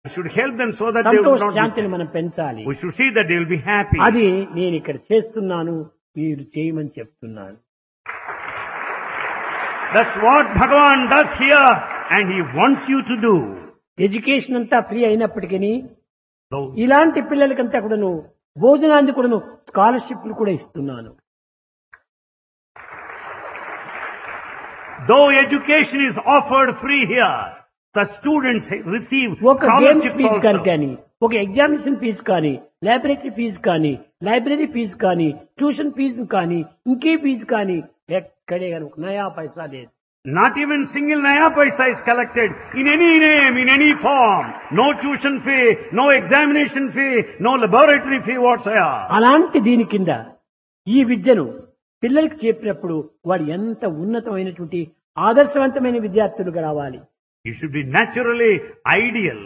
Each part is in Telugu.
We should help them so that they will సంతోష not be శాంతిని sad. మనం పెంచాలి We should see that they will be happy. అది నేను ఇక్కడ చేస్తున్నాను మీరు చేయమని చెప్తున్నాను That's what Bhagavan does here and he wants you to do. Education అంతా ఫ్రీ అయినప్పటికీ So, ఇలాంటి పిల్లలకంతా కూడాను భోజనానికి కూడాను స్కాలర్షిప్లు కూడా ఇస్తున్నాను though education is offered free here, the students receive ఒక గేమ్స్ scholarships ఫీజు కానీ also. కానీ ఒక ఎగ్జామినేషన్ ఫీజు కానీ లైబ్రరీ ఫీజు కానీ లైబ్రరీ ఫీజు కానీ ట్యూషన్ ఫీజు కానీ ఇంకే ఫీజు కానీ ఎక్కడే కానీ ఒక నయా పైసా లేదు Not even single naya paisa is collected in any name, in any form. No tuition fee, no examination fee, no laboratory fee whatsoever. అలాంటి దీని కింద ఈ విద్యను పిల్లలకి చెప్పినప్పుడు వాడు ఎంత ఉన్నతమైనటువంటి ఆదర్శవంతమైన విద్యార్థులుగా రావాలి You should be naturally ideal.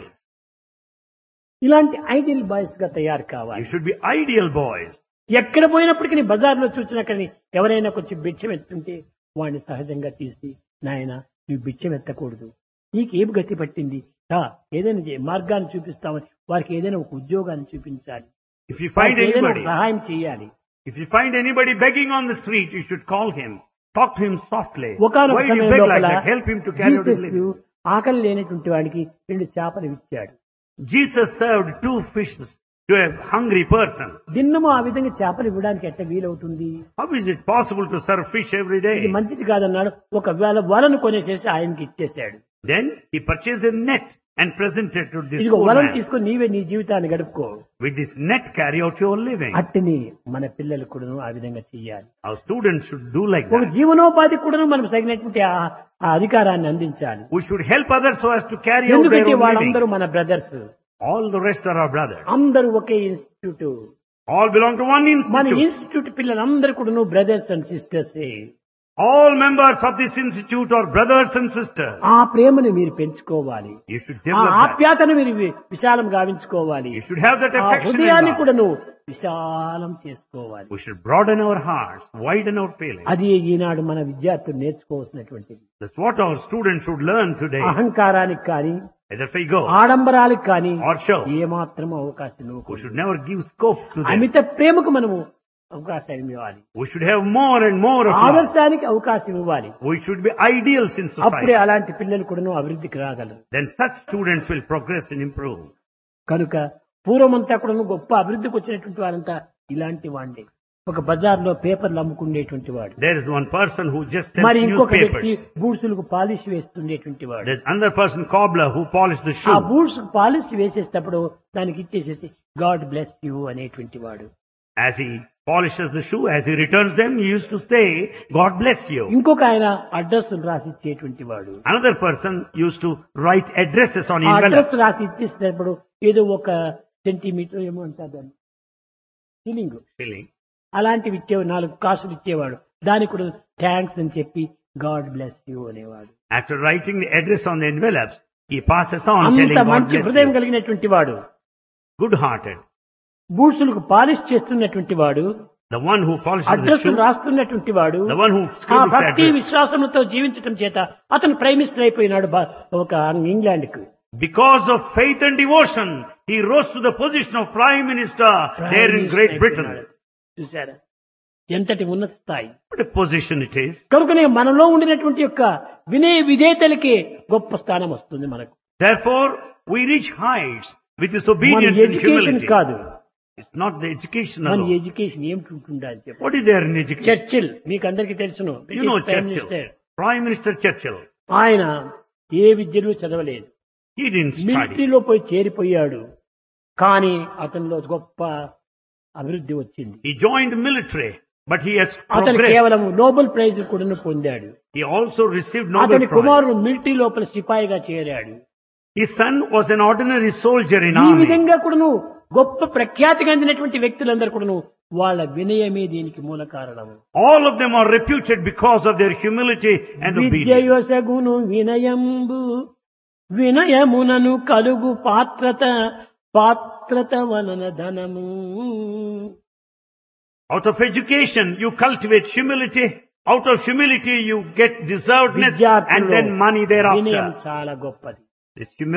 ఇలాంటి ఐడియల్ బాయ్స్ గా తయారు కావాలి You should be ideal boys. ఎక్కడ పోయినప్పటికీ బజార్లో చూసినా కానీ ఎవరైనా కొంచెం బిచ్చం ఎత్తుంటే వాడిని సహజంగా తీసి నాయన నువ్వు బిచ్చం ఎత్తకూడదు నీకేం గతి పట్టింది రా ఏదైనా చే- మార్గాన్ని చూపిస్తామని వారికి ఏదైనా ఒక ఉద్యోగాన్ని చూపించాలి If you find వారికి ఏదైనా ఒక anybody, సహాయం చేయాలి if you find anybody begging on the street, you should call him. Talk to him softly. ఒకనొక Why do you సమయం beg like లోపల that? Help him to carry out his Jesus living. ఆకలి లేనటువంటి వాడికి రెండు చేపలు ఇచ్చాడు Jesus served two fishes to a hungry person. దిన్నము ఆ విధంగా చేపలు ఇవ్వడానికి ఎట్ట వీలవుతుంది How is it possible to serve fish every ఇది day? మంచిది కాదన్నాడు ఒకవేళ వలను కొనేసేసి ఆయనకి ఇచ్చేశాడు Then he purchased a net and presented to this ఇదిగో poor వలను man. తీసుకొని నీవే నీ జీవితాన్ని గడుపుకో With this net, carry out your living. అట్టిని మన పిల్లలు కూడాను ఆ విధంగా చెయ్యాలి Our students should do like ఒక that. జీవనోపాధి కూడాను మనం తగినటువంటి ఆ- ఆ అధికారాన్ని అందించాలి We should help others so as to carry out their ఎందుకంటే own living. వాళ్ళందరూ మన brothers All the rest are our brothers. అందరూ ఒకే institute All belong to one మన institute. ఇన్స్టిట్యూట్ పిల్లలందరూ కూడాను brothers and sisters All members of this institute are brothers and sisters. ఆ ప్రేమను మీరు పెంచుకోవాలి You should ఆ develop that. ఆప్యాతను మీరు వి- విశాలం గావించుకోవాలి You should have that ఆ affection. in హృదయాన్ని God. కూడాను విశాలం చేసుకోవాలి We should broaden our hearts, widen our feelings. అది ఈనాడు మన విద్యార్థులు నేర్చుకోవాల్సినటువంటిది That's what our students should learn today. అహంకారానికి కానీ Either we go ఆడంబరాలకు కానీ or show. ఏమాత్రం అవకాశం We ఇవ్వకూడదు should never give scope to them. అమిత ప్రేమకు మనము అవకాశం ఇవ్వాలి We should have more and more of love. ఆదర్శానికి అవకాశం ఇవ్వాలి We should be ideals in అప్పుడే society. అలాంటి పిల్లలు కూడాను అభివృద్ధికి రాగలరు Then such students will progress and improve. కనుక పూర్వమంతా కూడాను గొప్ప అభివృద్ధికి వచ్చినటువంటి వారంతా ఇలాంటి వాండే ఒక బజార్లో పేపర్లు అమ్ముకునేటువంటి వాడు There is one person who just sells మరి ఇంకొక వ్యక్తి newspapers. బూట్సులకు పాలిష్ వేస్తుండేటువంటి వాడు There's another person, cobbler, who polished the ఆ shoe. బూట్స్ పాలిష్ వేసేటప్పుడు దానికి ఇచ్చేసేసి గాడ్ బ్లెస్ యూ అనేటువంటి వాడు As he polishes the shoe, as he returns them, he used to say, God bless you. ఇంకొక ఆయన అడ్రస్ రాసి ఇచ్చేటువంటి వాడు Another person used to write addresses on ఆ envelopes. అడ్రస్ రాసి ఇచ్చేసినప్పుడు ఏదో ఒక సెంటీమీటర్ ఏమో అంటారు దాన్ని ఫీలింగ్ Filling. అలాంటివి ఇచ్చేవాడు నాలుగు కాసులు ఇచ్చేవాడు దానికి కూడా థ్యాంక్స్ అని చెప్పి గాడ్ బ్లెస్ యూ అనేవాడు After writing the address on the envelopes, he passes on telling అంత God మంచి bless హృదయం you. కలిగినటువంటి వాడు Good-hearted. బూట్సులకు పాలిష్ చేస్తున్నటువంటి వాడు The one who polishes the address shoe. రాస్తున్నటువంటి వాడు The one who ఆ scribbles the భక్తి address. విశ్వాసంతో జీవించటం చేత అతను ప్రైమ్ మినిస్టర్ అయిపోయినాడు బా- ఒక ఇంగ్లాండ్ కు Because of faith and devotion, he rose to the position of Prime Minister there in Great Britain. చూసారా ఎంతటి ఉన్నత స్థాయి What a position it is. కనుకనే మనలో ఉండినటువంటి యొక్క వినయ విధేయతలకే గొప్ప స్థానం వస్తుంది మనకు Therefore, we reach heights with this మన obedience and ఎడ్యుకేషన్ humility. కాదు It's not the education మన alone. ఎడ్యుకేషన్ ఏమిటి ఉంటుందని చెప్పి What is there in education? Churchill మీకు అందరికీ తెలుసును You know British Prime Churchill. Minister. Prime Minister Churchill. ఆయన ఏ విద్యలు చదవలేదు He didn't study. మిలిటరీలో పోయి చేరిపోయాడు కానీ అతనిలో గొప్ప అభివృద్ధి వచ్చింది He joined the military, but he has అతను progressed. కేవలం నోబెల్ ప్రైజ్ కూడా పొందాడు He also received Nobel అతని Prize. కుమారుడు మిలిటరీ లోపల సిపాయిగా చేరాడు His son was an ordinary soldier in ఈ army. విధంగా కూడాను గొప్ప ప్రఖ్యాతి చెందినటువంటి వ్యక్తులందరూ కూడాను వాళ్ళ వినయమే దీనికి మూల కారణము All of them are reputed because of their humility and obedience. విద్యయొసగును వినయంబు వినయమునను కలుగు పాత్రత పాత్రత వలన ధనము Out of education, you cultivate humility. Out of humility, you get deservedness and విద్యార్థుల్లో then money వినయం thereafter. చాలా గొప్పది This humility